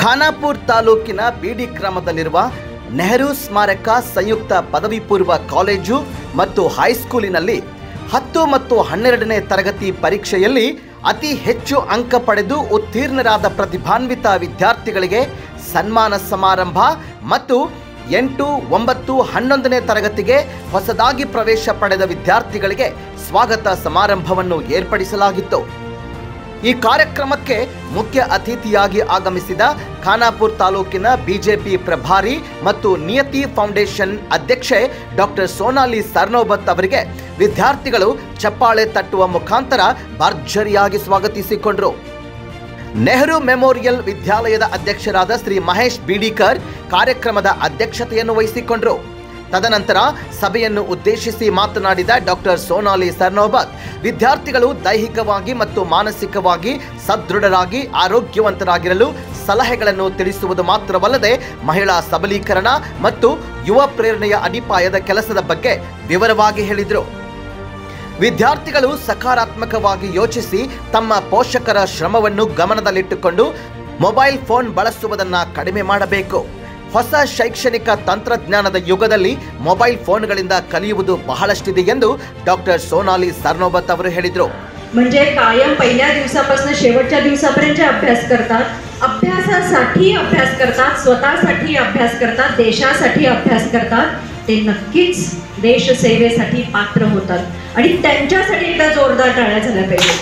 ಖಾನಾಪುರ್ ತಾಲೂಕಿನ ಬಿಡಿ ಗ್ರಾಮದಲ್ಲಿರುವ ನೆಹರು ಸ್ಮಾರಕ ಸಂಯುಕ್ತ ಪದವಿ ಪೂರ್ವ ಕಾಲೇಜು ಮತ್ತು ಹೈಸ್ಕೂಲಿನಲ್ಲಿ ಹತ್ತು ಮತ್ತು ಹನ್ನೆರಡನೇ ತರಗತಿ ಪರೀಕ್ಷೆಯಲ್ಲಿ ಅತಿ ಹೆಚ್ಚು ಅಂಕ ಪಡೆದು ಉತ್ತೀರ್ಣರಾದ ಪ್ರತಿಭಾನ್ವಿತ ವಿದ್ಯಾರ್ಥಿಗಳಿಗೆ ಸನ್ಮಾನ ಸಮಾರಂಭ ಮತ್ತು ಎಂಟು ಒಂಬತ್ತು ಹನ್ನೊಂದನೇ ತರಗತಿಗೆ ಹೊಸದಾಗಿ ಪ್ರವೇಶ ಪಡೆದ ವಿದ್ಯಾರ್ಥಿಗಳಿಗೆ ಸ್ವಾಗತ ಸಮಾರಂಭವನ್ನು ಏರ್ಪಡಿಸಲಾಗಿತ್ತು ಈ ಕಾರ್ಯಕ್ರಮಕ್ಕೆ ಮುಖ್ಯ ಅತಿಥಿಯಾಗಿ ಆಗಮಿಸಿದ ಖಾನಾಪುರ್ ತಾಲೂಕಿನ ಬಿಜೆಪಿ ಪ್ರಭಾರಿ ಮತ್ತು ನಿಯತಿ ಫೌಂಡೇಶನ್ ಅಧ್ಯಕ್ಷೆ ಡಾಕ್ಟರ್ ಸೋನಾಲಿ ಸರ್ನೋಬತ್ ಅವರಿಗೆ ವಿದ್ಯಾರ್ಥಿಗಳು ಚಪ್ಪಾಳೆ ತಟ್ಟುವ ಮುಖಾಂತರ ಭರ್ಜರಿಯಾಗಿ ಸ್ವಾಗತಿಸಿಕೊಂಡರು ನೆಹರು ಮೆಮೋರಿಯಲ್ ವಿದ್ಯಾಲಯದ ಅಧ್ಯಕ್ಷರಾದ ಶ್ರೀ ಮಹೇಶ್ ಬಿಡಿಕರ್ ಕಾರ್ಯಕ್ರಮದ ಅಧ್ಯಕ್ಷತೆಯನ್ನು ವಹಿಸಿಕೊಂಡರು ತದನಂತರ ಸಭೆಯನ್ನು ಉದ್ದೇಶಿಸಿ ಮಾತನಾಡಿದ ಡಾಕ್ಟರ್ ಸೋನಾಲಿ ಸರ್ನೋಬತ್ ವಿದ್ಯಾರ್ಥಿಗಳು ದೈಹಿಕವಾಗಿ ಮತ್ತು ಮಾನಸಿಕವಾಗಿ ಸದೃಢರಾಗಿ ಆರೋಗ್ಯವಂತರಾಗಿರಲು ಸಲಹೆಗಳನ್ನು ತಿಳಿಸುವುದು ಮಾತ್ರವಲ್ಲದೆ ಮಹಿಳಾ ಸಬಲೀಕರಣ ಮತ್ತು ಯುವ ಪ್ರೇರಣೆಯ ಅಡಿಪಾಯದ ಕೆಲಸದ ಬಗ್ಗೆ ವಿವರವಾಗಿ ಹೇಳಿದರು ವಿದ್ಯಾರ್ಥಿಗಳು ಸಕಾರಾತ್ಮಕವಾಗಿ ಯೋಚಿಸಿ ತಮ್ಮ ಪೋಷಕರ ಶ್ರಮವನ್ನು ಗಮನದಲ್ಲಿಟ್ಟುಕೊಂಡು ಮೊಬೈಲ್ ಫೋನ್ ಬಳಸುವುದನ್ನು ಕಡಿಮೆ ಮಾಡಬೇಕು ಹೊಸ ಶೈಕ್ಷಣಿಕ ತಂತ್ರಜ್ಞಾನದ ಯುಗದಲ್ಲಿ ಮೊಬೈಲ್ ಫೋನ್ಗಳಿಂದ ಕಲಿಯುವುದು ಬಹಳಷ್ಟಿದೆ ಎಂದು ಡಾಕ್ಟರ್ ಸೋನಾಲಿ ಸರ್ನೋಬತ್ ಅವರು ಹೇಳಿದರು म्हणजे कायम पहिल्या दिवसापासून शेवटच्या दिवसापर्यंत जे अभ्यास करतात अभ्यासासाठी अभ्यास करतात स्वतःसाठी अभ्यास करतात देशासाठी अभ्यास करतात ते नक्कीच देशसेवेसाठी पात्र होतात आणि त्यांच्यासाठी एकदा जोरदार टाळ्या झाल्या पाहिजे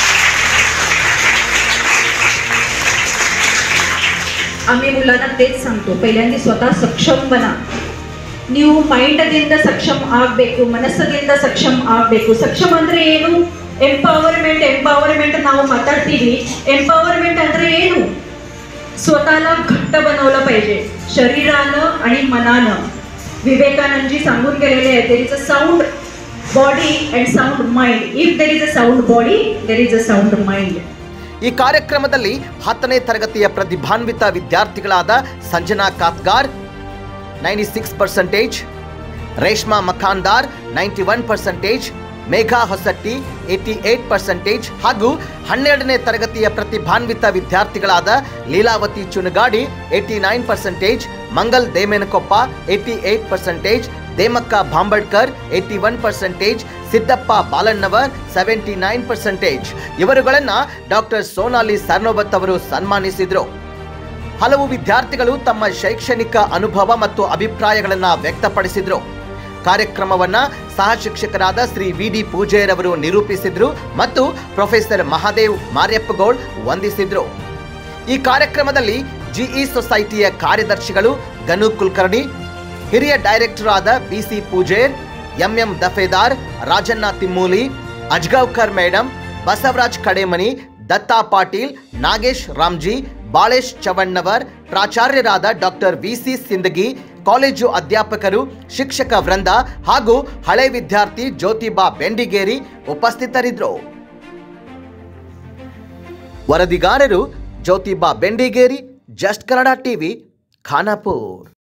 आम्ही मुलांना तेच सांगतो पहिल्यांदा स्वतः सक्षम बना ನೀವು ಮೈಂಡದಿಂದ ಸಕ್ಷಮ ಆಗಬೇಕು ಮನಸ್ಸದಿಂದ ಸಕ್ಷಮ ಆಗಬೇಕು ಸಕ್ಷಮ ಅಂದ್ರೆ ಏನು ಎಂಪವರ್ಮೆಂಟ್ ಎಂಪವರ್ಮೆಂಟ್ ನಾವು ಮಾತಾಡ್ತೀವಿ ಎಂಪವರ್ಮೆंट ಅಂದ್ರೆ ಏನು स्वतःला घट्ट बनवलं पाहिजे शरीरानं आणि मनानं विवेकानंदजी सांगून गेलेले आहे there is a sound body and sound mind if there is a sound body there is a sound mind ಈ ಕಾರ್ಯಕ್ರಮದಲ್ಲಿ ಹತ್ತನೇ ತರಗತಿಯ ಪ್ರತಿಭಾನ್ವಿತ ವಿದ್ಯಾರ್ಥಿಗಳಾದ Sanjana Katgar ninety six percentage Reshma Makhandar ninety one percentage Megha Hosatti eighty eight percentage ಹಾಗೂ ಹನ್ನೆರಡನೇ ತರಗತಿಯ ಪ್ರತಿಭಾನ್ವಿತ ವಿದ್ಯಾರ್ಥಿಗಳಾದ Leelavati Chunagadi eighty nine percentage Mangal Demenakoppa eighty eight percentage Demakka Bhambadkar eighty one percentage Siddappa Balannavar seventy nine percentage ಇವರುಗಳನ್ನು doctor Sonali Sarnobat ಅವರು ಸನ್ಮಾನಿಸಿದರು ಹಲವು ವಿದ್ಯಾರ್ಥಿಗಳು ತಮ್ಮ ಶೈಕ್ಷಣಿಕ ಅನುಭವ ಮತ್ತು ಅಭಿಪ್ರಾಯಗಳನ್ನು ವ್ಯಕ್ತಪಡಿಸಿದರು ಕಾರ್ಯಕ್ರಮವನ್ನ ಸಹ ಶಿಕ್ಷಕರಾದ ಶ್ರೀ ವಿ ಡಿ ಪೂಜೆಯರವರು ನಿರೂಪಿಸಿದ್ರು ಮತ್ತು ಪ್ರೊಫೆಸರ್ ಮಹಾದೇವ್ ಮಾರ್ಯಪ್ಪಗೌಡ್ ವಂದಿಸಿದ್ರು ಈ ಕಾರ್ಯಕ್ರಮದಲ್ಲಿ ಜಿಇ ಸೊಸೈಟಿಯ ಕಾರ್ಯದರ್ಶಿಗಳು ಗನು ಕುಲಕರ್ಣಿ ಹಿರಿಯ ಡೈರೆಕ್ಟರ್ ಆದ BC Pujer MM Dafedar Rajanna Timmuli Ajgaonkar madam Basavaraj Kademani Datta Patil Nagesh Ramji Balesh Chavannavar ಪ್ರಾಚಾರ್ಯರಾದ ಡಾಕ್ಟರ್ ವಿಸಿ ಸಿಂದಗಿ ಕಾಲೇಜು ಅಧ್ಯಾಪಕರು ಶಿಕ್ಷಕ ವೃಂದ ಹಾಗೂ ಹಳೆ ವಿದ್ಯಾರ್ಥಿ ಜ್ಯೋತಿಬಾ ಬೆಂಡಿಗೇರಿ ಉಪಸ್ಥಿತರಿದ್ದರು ವರದಿಗಾರರು ಜ್ಯೋತಿಬಾ ಬೆಂಡಿಗೇರಿ ಜಸ್ಟ್ ಕನ್ನಡ ಟಿವಿ ಖಾನಾಪುರ್